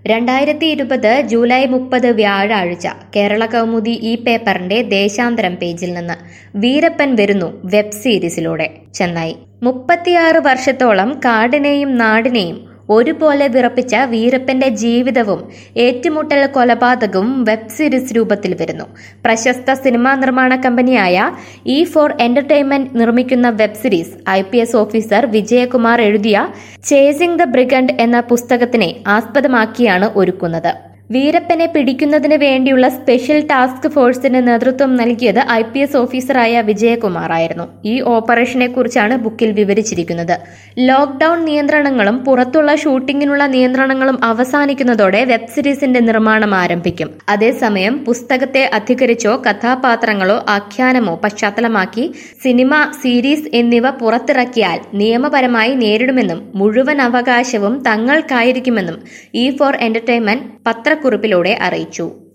രണ്ടായിരത്തി ഇരുപത് ജൂലൈ മുപ്പത് വ്യാഴാഴ്ച കേരള കൗമുദി ഈ പേപ്പറിന്റെ ദേശാന്തരം പേജിൽ നിന്ന് വീരപ്പൻ വരുന്നു വെബ് സീരീസിലൂടെ ചെന്നൈ മുപ്പത്തിയാറ് വർഷത്തോളം കാടിനെയും നാടിനെയും ഒരുപോലെ വിറപ്പിച്ച വീരപ്പന്റെ ജീവിതവും ഏറ്റുമുട്ടൽ കൊലപാതകവും വെബ് സീരീസ് രൂപത്തിൽ വരുന്നു പ്രശസ്ത സിനിമാ നിർമ്മാണ കമ്പനിയായ ഇ ഫോർ എന്റർടൈൻമെന്റ് നിർമ്മിക്കുന്ന web series I P S officer Vijayakumar എഴുതിയ ചേസിംഗ് ദ ബ്രിഗൻഡ് എന്ന പുസ്തകത്തിനെ ആസ്പദമാക്കിയാണ് ഒരുക്കുന്നത് വീരപ്പനെ പിടിക്കുന്നതിന് വേണ്ടിയുള്ള സ്പെഷ്യൽ ടാസ്ക് ഫോഴ്സിന് നേതൃത്വം നൽകിയത് ഐ പി എസ് ഓഫീസറായ വിജയകുമാർ ആയിരുന്നു ഈ ഓപ്പറേഷനെ കുറിച്ചാണ് ബുക്കിൽ വിവരിച്ചിരിക്കുന്നത് ലോക്ഡൌൺ നിയന്ത്രണങ്ങളും പുറത്തുള്ള ഷൂട്ടിങ്ങിനുള്ള നിയന്ത്രണങ്ങളും അവസാനിക്കുന്നതോടെ വെബ് സീരീസിന്റെ നിർമ്മാണം ആരംഭിക്കും അതേസമയം പുസ്തകത്തെ അധികരിച്ചോ കഥാപാത്രങ്ങളോ ആഖ്യാനമോ പശ്ചാത്തലമാക്കി സിനിമ സീരീസ് എന്നിവ പുറത്തിറക്കിയാൽ നിയമപരമായി നേരിടുമെന്നും മുഴുവൻ അവകാശവും തങ്ങൾക്കായിരിക്കുമെന്നും ഇ ഫോർ എന്റർടൈൻമെന്റ് പത്രക്കുറിപ്പിലൂടെ അറിയിച്ചു